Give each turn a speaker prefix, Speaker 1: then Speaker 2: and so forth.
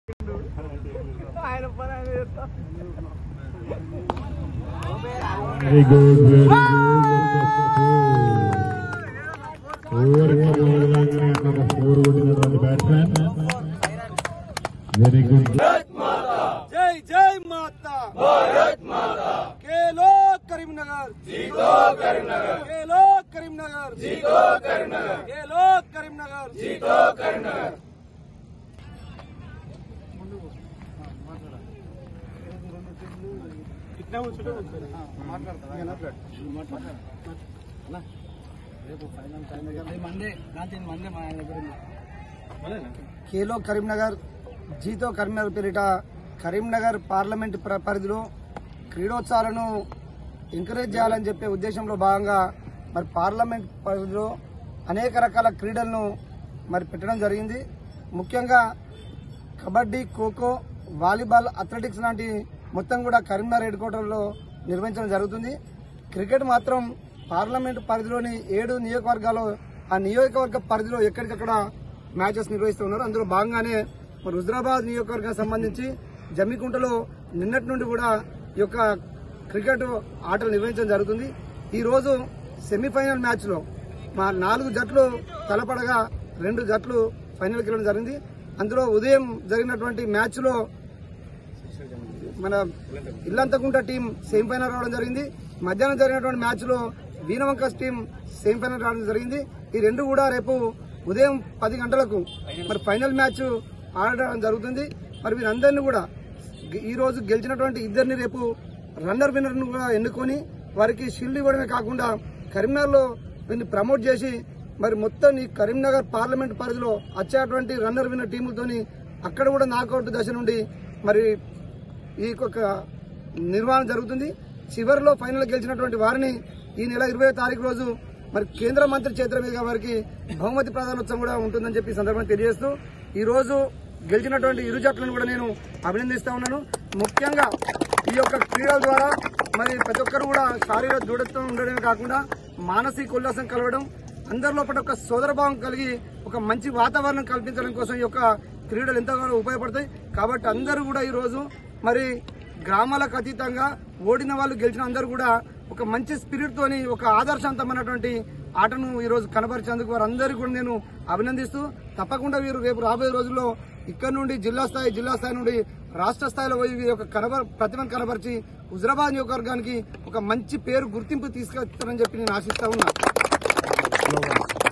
Speaker 1: ఆయన పని ఆయన చేస్తా
Speaker 2: Very good, very good. ఓవర్కి మూడు లాగానే అక్కడ ఫోర్ కొట్టినటువంటి బ్యాట్స్మెన్ వెరీ గుడ్
Speaker 1: జై జై మాతా భారత్ మాతా కేలో కరీంనగర్ జీతో కరీంనగర్ కేలో కరీంనగర్ జీతో కరీంనగర్ కేలో కరీంనగర్ జీతో కరీంనగర్
Speaker 3: కేలో కరీంనగర్ జీతో కరీంనగర్ పేరిట కరీంనగర్ పార్లమెంట్ ప్ర- పరిధిలో క్రీడోత్సవాలను ఎంకరేజ్ చేయాలని చెప్పే ఉద్దేశంలో భాగంగా మరి పార్లమెంట్ పరిధిలో అనేక రకాల క్రీడలను మరి పెట్టడం జరిగింది ముఖ్యంగా కబడ్డీ ఖోఖో వాలీబాల్ అథ్లెటిక్స్ లాంటి మొత్తం కూడా కరీంనగర్ హెడ్ క్వార్టర్లో నిర్వహించడం జరుగుతుంది క్రికెట్ మాత్రం పార్లమెంట్ పరిధిలోని ఏడు నియోజకవర్గాలు ఆ నియోజకవర్గ పరిధిలో ఎక్కడికక్కడ మ్యాచెస్ నిర్వహిస్తున్నారు అందులో భాగంగానే మరి హుజరాబాద్ నియోజకవర్గానికి సంబంధించి జమ్మికుంటలో నిన్నటి నుండి కూడా ఈ యొక్క క్రికెట్ ఆటలు నిర్వహించడం జరుగుతుంది ఈ రోజు సెమీఫైనల్ మ్యాచ్ లో మా నాలుగు జట్లు తలపడగా రెండు జట్లు ఫైనల్కి వెళ్ళడం జరిగింది అందులో ఉదయం జరిగినటువంటి మ్యాచ్ లో మన ఇల్లంతకుంట టీం సెమీఫైనల్ రావడం జరిగింది మధ్యాహ్నం జరిగినటువంటి మ్యాచ్ లో వీణవంకస్ టీం సెమీఫైనల్ రావడం జరిగింది ఈ రెండు కూడా రేపు ఉదయం పది గంటలకు మరి ఫైనల్ మ్యాచ్ ఆడడం జరుగుతుంది మరి వీరందరినీ కూడా గె- ఈ రోజు గెలిచినటువంటి ఇద్దరిని రేపు రన్నర్ విన్నర్ ను కూడా ఎన్నుకొని వారికి షీల్డ్ ఇవ్వడమే కాకుండా కరీంనగర్ లో వీరిని ప్రమోట్ చేసి మరి మొత్తం ఈ కరీంనగర్ పార్లమెంట్ పరిధిలో వచ్చేటువంటి రన్నర్ విన్నర్ టీములతోని అక్కడ కూడా నాకౌట్ దశ నుండి మరి ఈ యొక్క నిర్వహణ జరుగుతుంది చివరిలో ఫైనల్ గెలిచినటువంటి వారిని ఈ నెల ఇరవై తారీఖు రోజు మరి కేంద్ర మంత్రి చేతుల మీదుగా వారికి బహుమతి ప్రధానోత్సవం కూడా ఉంటుందని చెప్పి ఈ సందర్భంగా తెలియజేస్తూ ఈ రోజు గెలిచినటువంటి ఇరు జట్లను కూడా నేను అభినందిస్తా ఉన్నాను ముఖ్యంగా ఈ యొక్క క్రీడల ద్వారా మరి ప్రతి ఒక్కరు కూడా శారీరక దృఢత్వం ఉండడమే కాకుండా మానసిక ఉల్లాసం కలవడం అందరి లోపల ఒక సోదరభావం కలిగి ఒక మంచి వాతావరణం కల్పించడం కోసం ఈ యొక్క క్రీడలు ఎంతగానో ఉపయోగపడతాయి కాబట్టి అందరూ కూడా ఈ రోజు మరి గ్రామాలకు అతీతంగా ఓడిన వాళ్ళు గెలిచిన అందరూ కూడా ఒక మంచి స్పిరిట్ తోని ఒక ఆదర్శవంతమైనటువంటి ఆటను ఈ రోజు కనబరిచేందుకు వారందరికీ కూడా నేను అభినందిస్తూ తప్పకుండా వీరు రేపు రాబోయే రోజుల్లో ఇక్కడ నుండి జిల్లా స్థాయి జిల్లా స్థాయి నుండి రాష్ట్ర స్థాయిలో పోయి వీరి యొక్క కనబ ప్రతిభను కనబరిచి హుజరాబాద్ నియోజకవర్గానికి ఒక మంచి పేరు గుర్తింపు తీసుకొస్తారని చెప్పి నేను ఆశిస్తా ఉన్నా